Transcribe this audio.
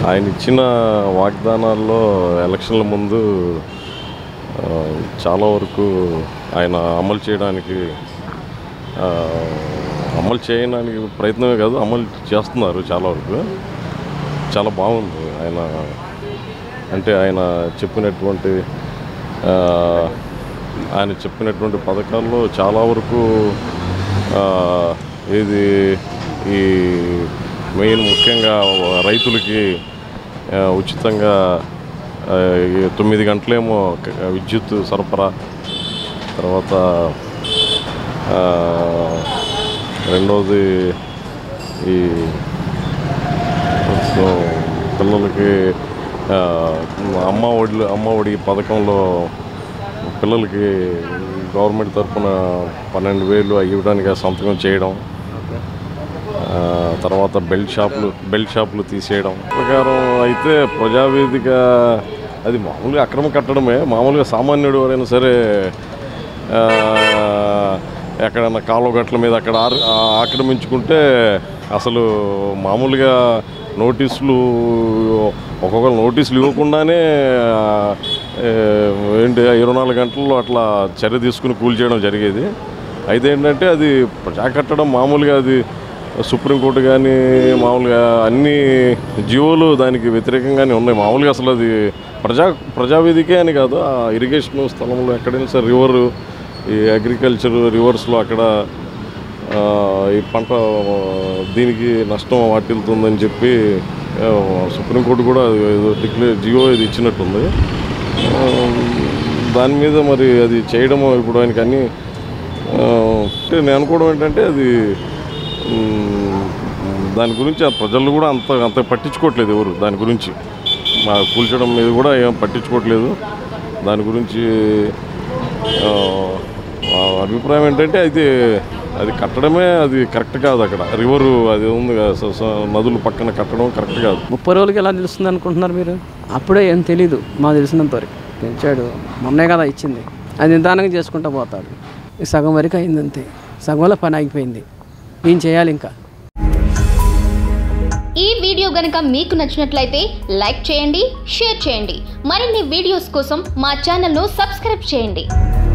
ఆయన ఇచ్చిన వాగ్దానాల్లో ఎలక్షన్ల ముందు ఆ, చాలా వరకు ఆయన అమలు చేయడానికి ఆ, అమలు చేయడానికి ప్రయత్నమే కాదు అమలు చేస్తున్నారు చాలా వరకు చాలా బాగుంది ఆయన అంటే ఆయన చెప్పినటువంటి ఆ, ఆయన చెప్పినటువంటి పథకాల్లో చాలా వరకు ఆ, ఇది ఈ మెయిన్ ముఖ్యంగా రైతులకి ఆ, ఉచితంగా ఆ, ఈ తొమ్మిది గంటలేమో క- విద్యుత్ సరఫరా తర్వాత ఆ, రెండవది ఈ సో పిల్లలకి ఆ, అమ్మ ఒడి అమ్మ ఒడి పథకంలో పిల్లలకి గవర్నమెంట్ తరఫున పన్నెండు వేలు అవి ఇవ్వడానికి సంతకం చేయడం ఆ, తర్వాత బెల్ట్ షాపులు బెల్ట్ షాపులు తీసేయడం ప్రకారం అయితే ప్రజావేదిక అది మామూలుగా అక్రమ కట్టడమే మామూలుగా సామాన్యుడు ఎవరైనా సరే ఆ, ఎక్కడన్నా కాలువ గట్ల మీద అక్కడ ఆర్- ఆ, ఆక్రమించుకుంటే అసలు మామూలుగా నోటీసులు ఒక్కొక్క నోటీసులు ఇవ్వకుండానే ఆ, ఏ, ఏంటి ఇరవై నాలుగు గంటల్లో అట్లా చర్య తీసుకుని కూల్ చేయడం జరిగేది అయితే ఏంటంటే అది ప్రజా కట్టడం మామూలుగా అది సుప్రీంకోర్టు కానీ మామూలుగా అన్ని జీవోలు దానికి వ్యతిరేకంగానే ఉన్నాయి మామూలుగా అసలు అది ప్రజా ప్రజావేదికే అని కాదు ఆ ఇరిగేషన్ స్థలంలో ఎక్కడైనా సరే రివర్ ఈ అగ్రికల్చర్ రివర్స్లో అక్కడ ఆ, ఈ పంట ఆ, దీనికి నష్టం వాటిల్తుందని చెప్పి ఆ, సుప్రీంకోర్టు కూడా ఏదో డిక్లేర్ జియో ఇది ఇచ్చినట్టుంది ఆ, దాని మీద మరి అది చేయడం ఇప్పుడు ఆయనకి అన్ని ఆ, అంటే నేను అనుకోవడం ఏంటంటే అది ఉమ్, దాని గురించి ఆ ప్రజలు కూడా అంత అంత పట్టించుకోవట్లేదు ఎవరు దాని గురించి మా కూల్చడం మీద కూడా ఏం పట్టించుకోవట్లేదు దాని గురించి ఆ, ఆ అభిప్రాయం ఏంటంటే అయితే అది కట్టడమే అది కరెక్ట్ కాదు అక్కడ రివరు అది ఉంది కదా, స- స- నదులు పక్కన కట్టడం కరెక్ట్ కాదు ముప్పై రోజులకి ఎలా తెలుస్తుంది అనుకుంటున్నారు మీరు అప్పుడే ఏం తెలీదు మాకు తెలిసినంత వరకు పెంచాడు మొన్నే కదా ఇచ్చింది అది నిదానంగా చేసుకుంటూ పోతాడు ఈ సగం వరకు అయింది అంతే సగంలో పని ఆగిపోయింది ఏం చేయాలి ఇంకా ఈ వీడియో గనుక మీకు నచ్చినట్లయితే లైక్ చేయండి షేర్ చేయండి మరిన్ని వీడియోస్ కోసం మా ఛానల్ను సబ్స్క్రైబ్ చేయండి